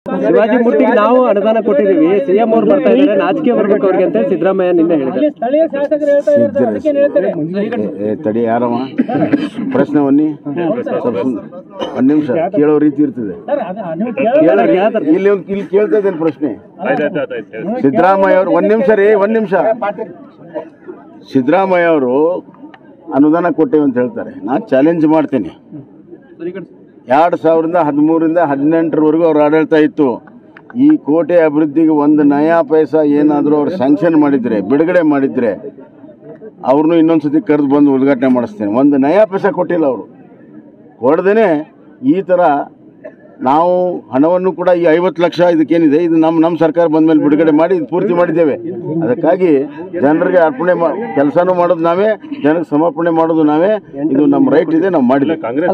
ಶಿವಾಜಿ ಮೂರ್ತಿಗೆ ನಾವು ಅನುದಾನ ಕೊಟ್ಟಿದೀವಿ ಸಿಎಂ ಅವ್ರು ಬರ್ತಾ ಇದ್ದಾರೆ ನಾಚಿಕೆ ಬರ್ಬೇಕು ಅವ್ರಿಗೆ ಅಂತ ಸಿದ್ದರಾಮಯ್ಯ ನಿನ್ನೆ ಹೇಳಿದ್ದಾರೆ ಸ್ಥಳೀಯ ಶಾಸಕರು ಹೇಳ್ತಾ ಇರ್ತಾರೆ ಅದಕ್ಕೆ ಏನ್ ಹೇಳ್ತಾರೆ ಏ, ತಡಿ ಯಾರವ ಪ್ರಶ್ನೆ ಒನ್ನಿ ಸ್ವಲ್ಪ ಸುಮ್ನೆ. ಒಂದ್ ನಿಮಿಷ ಕೇಳೋ ರೀತಿ ಇರ್ತದೆ ಸರ್ ಅದು ನೀವು ಕೇಳ ಕೇಳ- ಇಲ್ಲಿ ಒಂದ್- ಇಲ್ಲಿ ಕೇಳ್ತಾ ಇದ್ದೇನೆ ಪ್ರಶ್ನೆ ಸಿದ್ದರಾಮಯ್ಯ ಅವರು ಒಂದ್ ನಿಮಿಷ ರೀ ಒಂದ್ ನಿಮಿಷ ಸಿದ್ದರಾಮಯ್ಯ ಅವರು ಅನುದಾನ ಕೊಟ್ಟೇವೆ ಅಂತ ಹೇಳ್ತಾರೆ ನಾನು ಚಾಲೆಂಜ್ ಮಾಡ್ತೀನಿ ಎರಡು ಸಾವಿರದ ಹದಿಮೂರಿಂದ ಹದಿನೆಂಟರವರೆಗೂ ಅವ್ರ ಆಡಳಿತ ಇತ್ತು ಈ ಕೋಟೆ ಅಭಿವೃದ್ಧಿಗೆ ಒಂದು ನಯಾ ಪೈಸಾ ಏನಾದರೂ ಅವ್ರು ಸ್ಯಾಂಕ್ಷನ್ ಮಾಡಿದ್ರೆ ಬಿಡುಗಡೆ ಮಾಡಿದ್ರೆ ಅವ್ರನ್ನೂ ಇನ್ನೊಂದ್ಸತಿ ಕರೆದು ಬಂದು ಉದ್ಘಾಟನೆ ಮಾಡಿಸ್ತೇನೆ ಒಂದು ನಯಾ ಪೈಸಾ ಕೊಟ್ಟಿಲ್ಲ ಅವರು ಹೊಡೆದೇನೆ ಈ ಥರ ನಾವು ಹಣವನ್ನು ಕೂಡ ಈ ಐವತ್ತು ಲಕ್ಷ ಇದಕ್ಕೇನಿದೆ ಇದು ನಮ್ಮ ನಮ್ಮ ಸರ್ಕಾರ ಬಂದ ಮೇಲೆ ಬಿಡುಗಡೆ ಮಾಡಿ ಇದು ಪೂರ್ತಿ ಮಾಡಿದ್ದೇವೆ ಅದಕ್ಕಾಗಿ ಜನರಿಗೆ ಅರ್ಪಣೆ ಮಾ ಕೆಲಸನೂ ಮಾಡೋದು ನಾವೇ ಜನಕ್ಕೆ ಸಮರ್ಪಣೆ ಮಾಡೋದು ನಾವೇ ಇದು ನಮ್ಮ ರೈಟ್ ಇದೆ ನಾವು ಮಾಡಿಲ್ಲ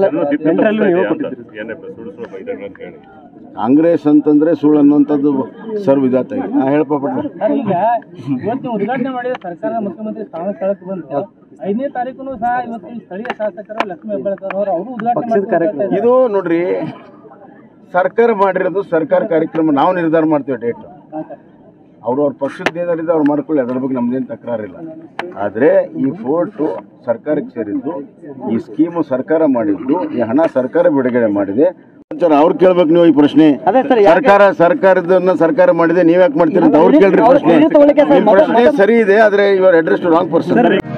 ಕಾಂಗ್ರೆಸ್ ಅಂತಂದ್ರೆ ಸುಳ್ಳು ಅನ್ನುವಂಥದ್ದು ಸರ್ವ್ ಇದಾತ ಹಾಂ ಹೇಳಪ್ಪ ಪಟ್ಟ ಸರ್ ಈಗ ಇವತ್ತು ನೀವು ಉದ್ಘಾಟನೆ ಮಾಡಿದ ಸರ್ಕಾರ ಮುಖ್ಯಮಂತ್ರಿ ಸ್ಥಾನ ಸ್ಥಳಕ್ಕೆ ಬಂತು ಐದನೇ ತಾರೀಕು ಸಹ ಇವತ್ತು ಈ ಸ್ಥಳೀಯ ಶಾಸಕರು ಲಕ್ಷ್ಮೀ ಹೆಬ್ಬಾಳ್ಕರ್ ಅವರು ಅವರು ಉದ್ಘಾಟನೆ ಮಾಡ್ತಾರೆ ಇದು ನೋಡ್ರಿ ಸರ್ಕಾರ ಮಾಡಿರೋದು ಸರ್ಕಾರ ಕಾರ್ಯಕ್ರಮ ನಾವು ನಿರ್ಧಾರ ಮಾಡ್ತೇವೆ ಡೇಟ್ ಅವರು ಅವ್ರ ಪಕ್ಷದ ಏನಾರಿದೆ ಅವ್ರು ಮಾಡ್ಕೊಳ್ಳಿ ಅದ್ರ ಬಗ್ಗೆ ನಮ್ದೇನು ತಕರಾರಿಲ್ಲ ಆದರೆ ಈ ಫೋರ್ಟು ಸರ್ಕಾರಕ್ಕೆ ಸೇರಿದ್ದು ಈ ಸ್ಕೀಮು ಸರ್ಕಾರ ಮಾಡಿದ್ದು ಈ ಹಣ ಸರ್ಕಾರ ಬಿಡುಗಡೆ ಮಾಡಿದೆ ಸರ್ ಅವ್ರು ಕೇಳ್ಬೇಕು ನೀವು ಈ ಪ್ರಶ್ನೆ ಸರ್ಕಾರ ಸರ್ಕಾರದನ್ನ ಸರ್ಕಾರ ಮಾಡಿದೆ ನೀವ್ ಯಾಕೆ ಮಾಡ್ತೀರಿ ಅಂತ ಅವ್ರು ಕೇಳ್ರಿ ಪ್ರಶ್ನೆ ನಿಮ್ ಪ್ರಶ್ನೆ ಸರಿ ಇದೆ ಆದ್ರೆ ಇವರು ಅಡ್ರೆಸ್ ರಾಂಗ್ ಪರ್ಸನ್